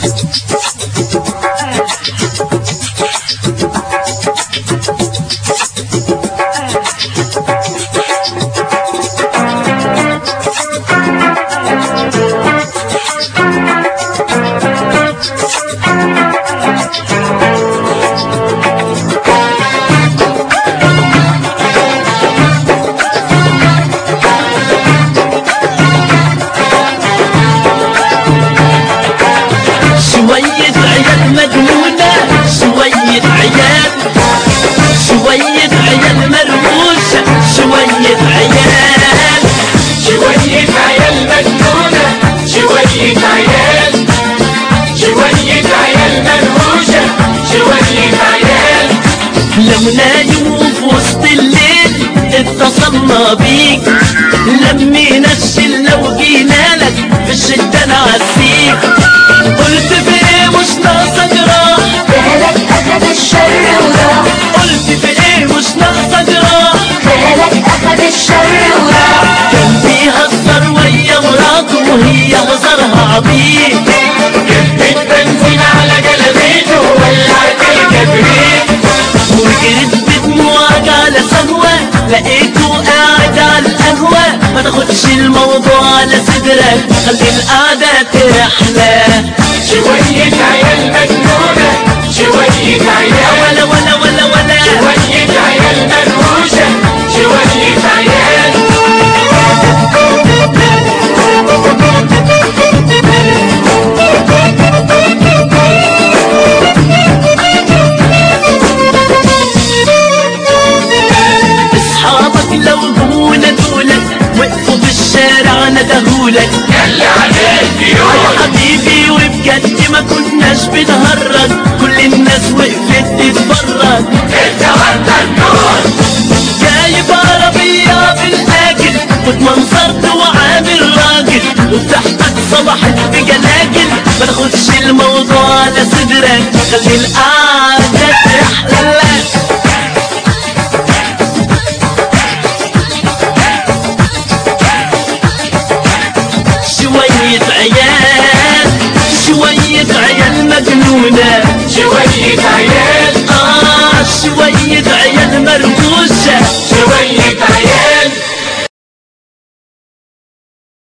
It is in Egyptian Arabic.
شوية عيال مجنونة شوية عيال شوية عيال مرموشة شوية عيال شوية عيال مجنونة شوية عيال شوية عيال منهوشة شوية عيال لو نايم وفي وسط الليل اتصلنا بيك لمينا الشلة وجينا لك في الشدة نعسيك قلت في ايه مش ناقصة جراح بالك أخذ الشر وراح قلت في ايه مش ناقصة جراح بالك أخذ الشر وراح كان بيهزر ويا مراته وهي هزرها عبيط كبت بنزين على جلبيته ولعت الكبريت وجريت بدموعك على سهوة لقيته قاعد على القهوة ما تاخدش الموضوع على صدرك خلي القعدة تحلى شوية عيال مجنونة شوية عيال ولا ولا ولا ولا شوية عيال منهوشة شوية عيال اصحابك لو هونا دولك وقفوا في الشارع ندهولك يلا عليك يا يوم حبيبي وبجد ما كناش بنهرج كل الناس وقفت تتفرج انت وانت النور جايب عربية بالآجل واتمنظرت وعامل راجل وفتحتك صبحت بجلاجل ما تاخدش الموضوع على صدرك خلي القعدة تحلى شوية عيال شوية عيال مجنونة شوية عيال